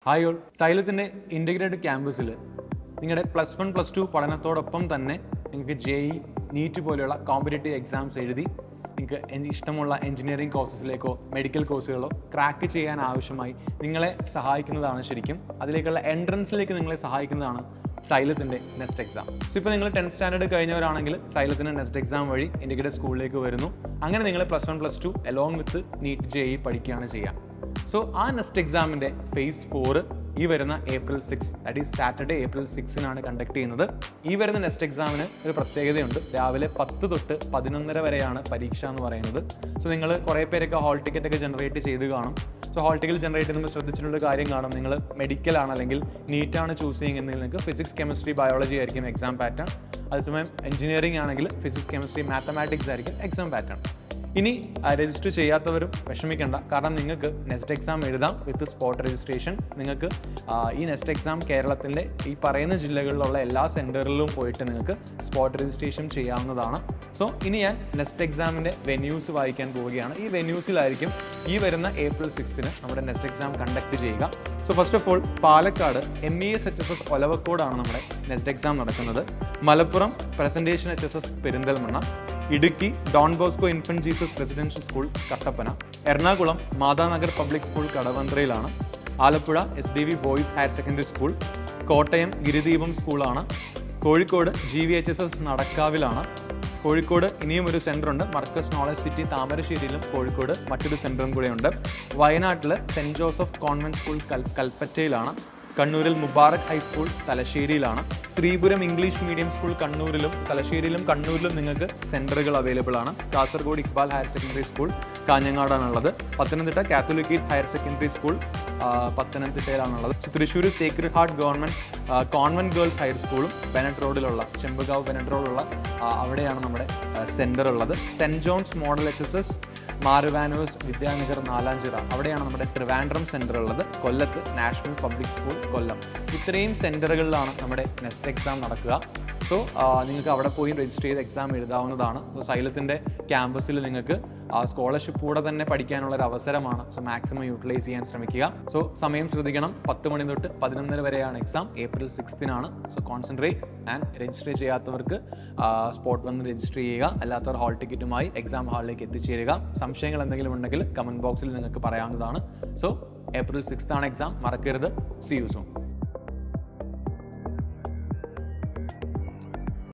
hi all സൈലത്തിൻ്റെ integrated ക്യാമ്പസിൽ നിങ്ങളുടെ plus one plus to പഠനത്തോടൊപ്പം തന്നെ നിങ്ങൾക്ക് ജെ ഇ നീറ്റ് പോലെയുള്ള കോമ്പറ്റേറ്റീവ് എക്സാംസ് എഴുതി നിങ്ങൾക്ക് എൻ- ഇഷ്ടമുള്ള എഞ്ചിനീയറിംഗ് കോഴ്സസിലേക്കോ മെഡിക്കൽ കോഴ്സുകളോ ക്രാക്ക് ചെയ്യാൻ ആവശ്യമായി നിങ്ങളെ സഹായിക്കുന്നതാണ് ശരിക്കും അതിലേക്കുള്ള എൻട്രൻസിലേക്ക് നിങ്ങളെ സഹായിക്കുന്നതാണ് സൈലത്തിൻ്റെ നെക്സ്റ്റ് എക്സാം സോ ഇപ്പോൾ നിങ്ങൾ ടെൻത്ത് സ്റ്റാൻഡേർഡ് കഴിഞ്ഞവരാണെങ്കിൽ സൈലത്തിൻ്റെ നെക്സ്റ്റ് എക്സാം വഴി ഇൻഡിക്കേറ്റഡ് സ്കൂളിലേക്ക് വരുന്നു അങ്ങനെ നിങ്ങൾ plus one plus two along with NEET J E പഠിക്കുകയാണ് ചെയ്യുക സോ ആ നെക്സ്റ്റ് എക്സാമിൻ്റെ ഫേസ് ഫോറ് ഈ വരുന്ന April six that is Saturday April സിക്സിനാണ് കണ്ടക്ട് ചെയ്യുന്നത് ഈ വരുന്ന നെക്സ്റ്റ് എക്സാമിന് ഒരു പ്രത്യേകതയുണ്ട് രാവിലെ പത്ത് തൊട്ട് പതിനൊന്നര വരെയാണ് പരീക്ഷ എന്ന് പറയുന്നത് സോ നിങ്ങൾ കുറേ പേരൊക്കെ ഹാൾ ടിക്കറ്റ് ഒക്കെ ജനറേറ്റ് ചെയ്ത് കാണും സോ ഹാൾ ടിക്കറ്റ് ജനറേറ്റ് ചെയ്യുമ്പോൾ ശ്രദ്ധിച്ചിട്ടുള്ള കാര്യം കാണും നിങ്ങൾ മെഡിക്കൽ ആണ് അല്ലെങ്കിൽ നീറ്റാണ് ചൂസ് ചെയ്യുന്നതെങ്കിൽ നിങ്ങൾക്ക് ഫിസിക്സ് കെമിസ്ട്രി ബയോളജി ആയിരിക്കും എക്സാം പാറ്റേൺ അതേസമയം എഞ്ചിനീയറിംഗ് ആണെങ്കിൽ ഫിസിക്സ് കെമിസ്ട്രി മാത്തമാറ്റിക്സ് ആയിരിക്കും എക്സാം പാറ്റേൺ ഇനി രജിസ്റ്റർ ചെയ്യാത്തവരും വിഷമിക്കേണ്ട കാരണം നിങ്ങൾക്ക് നെക്സ്റ്റ് എക്സാം എഴുതാം വിത്ത് സ്പോട്ട് രജിസ്ട്രേഷൻ നിങ്ങൾക്ക് ആ, ഈ നെക്സ്റ്റ് എക്സാം കേരളത്തിൻ്റെ ഈ പറയുന്ന ജില്ലകളിലുള്ള എല്ലാ സെൻറ്ററിലും പോയിട്ട് നിങ്ങൾക്ക് സ്പോട്ട് രജിസ്ട്രേഷൻ ചെയ്യാവുന്നതാണ് സോ ഇനി ഞാൻ നെക്സ്റ്റ് എക്സാമിൻ്റെ വെന്യൂസ് വായിക്കാൻ പോവുകയാണ് ഈ വെന്യൂസിലായിരിക്കും ഈ വരുന്ന ഏപ്രിൽ സിക്സ്തിന് നമ്മുടെ നെക്സ്റ്റ് എക്സാം കണ്ടക്ട് ചെയ്യുക so first of all Palakkad M E S H S S ഒലവക്കോടാണ് നമ്മുടെ നെക്സ്റ്റ് എക്സാം നടക്കുന്നത് Malappuram presentation H S S Perinthalmanna Idukki Don Bosco Infant Jesus residential school Kattappana Ernakulam Mathanagar public school കടവന്ത്രയിലാണ് Alappuzha S D V boys higher secondary school Kottayam Girideepam സ്കൂളാണ് Kozhikode G V H S S നടക്കാവിലാണ് കോഴിക്കോട് ഇനിയും ഒരു centre ഉണ്ട് Markaz knowledge city താമരശ്ശേരിയിലും Kozhikode മറ്റൊരു സെൻ്ററും കൂടെയുണ്ട് വയനാട്ടിൽ സെൻറ് ജോസഫ് കോൺവെൻറ്റ് സ്കൂൾ കൽ കൽപ്പറ്റയിലാണ് കണ്ണൂരിൽ മുബാറക് ഹൈസ്കൂൾ തലശ്ശേരിയിലാണ് ശ്രീപുരം ഇംഗ്ലീഷ് മീഡിയം സ്കൂൾ കണ്ണൂരിലും തലശ്ശേരിയിലും കണ്ണൂരിലും നിങ്ങൾക്ക് സെൻറ്ററുകൾ അവൈലബിൾ ആണ് Kasaragod Iqbal higher secondary school കാഞ്ഞങ്ങാടാണുള്ളത് Pathanamthitta Catholicate higher secondary school ആ, പത്തനംതിട്ടയിലാണുള്ളത് Thrissur Sacred Heart government convent girls higher സ്കൂളും ബെനറ്റ് റോഡിലുള്ള ചെമ്പകാവ് ബെനറ്റ് റോഡിലുള്ള ആ, അവിടെയാണ് നമ്മുടെ സെൻറ്റർ ഉള്ളത് Saint John's model H S S Mar Ivanios Vidyanagar Nalanchira അവിടെയാണ് നമ്മുടെ ട്രിവാൻഡ്രം സെൻറ്റർ ഉള്ളത് കൊല്ലത്ത് നാഷണൽ പബ്ലിക് സ്കൂൾ കൊല്ലം ഇത്രയും സെൻറ്ററുകളിലാണ് നമ്മുടെ നെക്സ്റ്റ് എക്സാം നടക്കുക സോ നിങ്ങൾക്ക് അവിടെ പോയി രജിസ്റ്റർ ചെയ്ത് എക്സാം എഴുതാവുന്നതാണ് സോ സൈലത്തിൻ്റെ ക്യാമ്പസിൽ നിങ്ങൾക്ക് സ്കോളർഷിപ്പ് കൂടെ തന്നെ പഠിക്കാനുള്ള ഒരു അവസരമാണ് സോ മാക്സിമം യൂട്ടിലൈസ് ചെയ്യാൻ ശ്രമിക്കുക സോ സമയം ശ്രദ്ധിക്കണം പത്ത് മണി തൊട്ട് പതിനൊന്നര വരെയാണ് എക്സാം ഏപ്രിൽ സിക്സ്തിനാണ് സോ കോൺസെൻട്രേറ്റ് ആൻഡ് രജിസ്റ്റർ ചെയ്യാത്തവർക്ക് സ്പോട്ട് വന്ന് രജിസ്റ്റർ ചെയ്യുക അല്ലാത്തവർ ഹാൾ ടിക്കറ്റുമായി എക്സാം ഹാളിലേക്ക് എത്തിച്ചേരുക സംശയങ്ങൾ എന്തെങ്കിലും ഉണ്ടെങ്കിൽ കമൻറ്റ് ബോക്സിൽ നിങ്ങൾക്ക് പറയാവുന്നതാണ് സോ ഏപ്രിൽ സിക്സ്ത് ആണ് എക്സാം മറക്കരുത് സി യു സൂൺ